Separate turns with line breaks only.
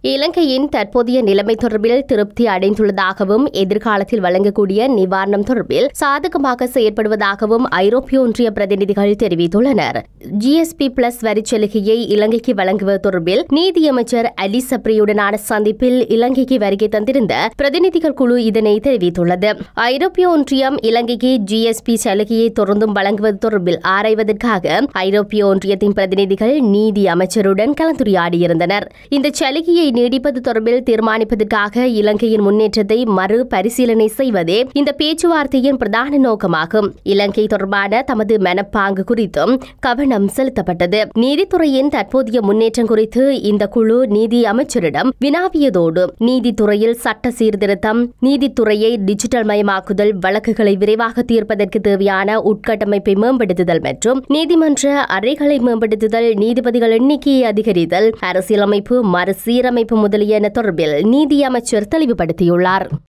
இலங்கையின் தற்போதைய நிலைமை தொடர்பில் திருப்தி அடைந்துள்ளதாகவும் எதிர்காலத்தில் வழங்கக்கூடிய நிவாரணம் தொடர்பில் சாதகமாக செயற்படுவதாகவும் ஐரோப்பிய ஒன்றிய பிரதிநிதிகள் தெரிவித்துள்ளனர் ஜிஎஸ்பி பிளஸ் வரிச்சலுகையை இலங்கைக்கு வழங்குவது தொடர்பில் நீதியமைச்சர் அலி சப்ரியுடனான சந்திப்பில் இலங்கைக்கு வருகை தந்திருந்த பிரதிநிதிகள் குழு இதனை தெரிவித்துள்ளது ஐரோப்பிய ஒன்றியம் இலங்கைக்கு ஜிஎஸ்பி சலுகையை தொடர்ந்தும் வழங்குவது தொடர்பில் ஆராய்வதற்காக ஐரோப்பிய ஒன்றியத்தின் பிரதிநிதிகள் நீதி அமைச்சருடன் கலந்துரையாடியிருந்தனர் இந்த சலுகையை நீடிப்பது தொடர்பில் தீர்மானிப்பதற்காக இலங்கையின் முன்னேற்றத்தை மறு பரிசீலனை செய்வதே இந்த பேச்சுவார்த்தையின் பிரதான நோக்கமாகும் இலங்கை தொடர்பான தமது மனப்பாங்கு குறித்தும் கவனம் செலுத்தப்பட்டது நீதித்துறையின் தற்போதைய முன்னேற்றம் குறித்து இந்த குழு நீதி அமைச்சரிடம் வினாவியதோடு நீதித்துறையில் சட்ட சீர்திருத்தம் நீதித்துறையை டிஜிட்டல் மயமாக்குதல் வழக்குகளை விரைவாக தீர்ப்பதற்கு தேவையான உட்கட்டமைப்பை மேம்படுத்துதல் மற்றும் நீதிமன்ற அறைகளை மேம்படுத்துதல் நீதிபதிகள் எண்ணிக்கையை அதிகரித்தல் அரசியலமைப்பு மறுசீரமைப்பு முதலியன தொடர்பில் நீதி அமைச்சர் தெளிவுபடுத்தியுள்ளார்